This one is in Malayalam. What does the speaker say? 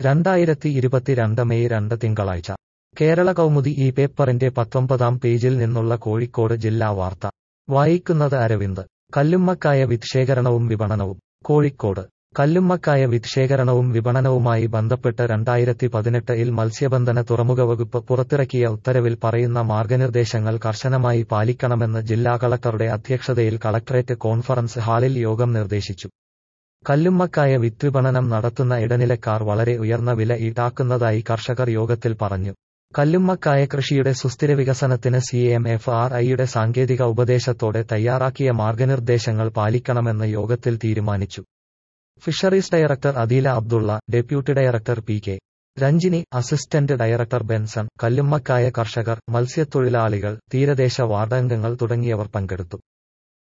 രണ്ടായിരത്തി ഇരുപത്തിരണ്ട് മെയ് രണ്ട് തിങ്കളാഴ്ച കേരള കൗമുദി ഈ പേപ്പറിന്റെ പത്തൊമ്പതാം പേജിൽ നിന്നുള്ള കോഴിക്കോട് ജില്ലാ വാർത്ത വായിക്കുന്നത് അരവിന്ദ് കല്ലുമ്മക്കായ വിത്ശേഖരണവും വിപണനവും കോഴിക്കോട് കല്ലുമ്മക്കായ വിത്ശേഖരണവും വിപണനവുമായി ബന്ധപ്പെട്ട് രണ്ടായിരത്തി പതിനെട്ടിൽ മത്സ്യബന്ധന തുറമുഖ വകുപ്പ് പുറത്തിറക്കിയ ഉത്തരവിൽ പറയുന്ന മാർഗനിർദ്ദേശങ്ങൾ കർശനമായി പാലിക്കണമെന്ന് ജില്ലാ കളക്ടറുടെ അധ്യക്ഷതയിൽ കളക്ടറേറ്റ് കോൺഫറൻസ് ഹാളിൽ യോഗം നിർദ്ദേശിച്ചു കല്ലുമ്മക്കായ വിത്ത് വിപണനം നടത്തുന്ന ഇടനിലക്കാർ വളരെ ഉയർന്ന വില ഈടാക്കുന്നതായി കർഷകർ യോഗത്തിൽ പറഞ്ഞു കല്ലുമ്മക്കായ കൃഷിയുടെ സുസ്ഥിര വികസനത്തിന് സി എം എഫ് ആർ ഐയുടെ സാങ്കേതിക ഉപദേശത്തോടെ തയ്യാറാക്കിയ മാർഗനിർദ്ദേശങ്ങൾ പാലിക്കണമെന്ന് യോഗത്തിൽ തീരുമാനിച്ചു fisheries director Adeela Abdulla deputy director P K Ranjini assistant director Benson കല്ലുമ്മക്കായ കർഷകർ മത്സ്യത്തൊഴിലാളികൾ തീരദേശ വാർഡംഗങ്ങൾ തുടങ്ങിയവർ പങ്കെടുത്തു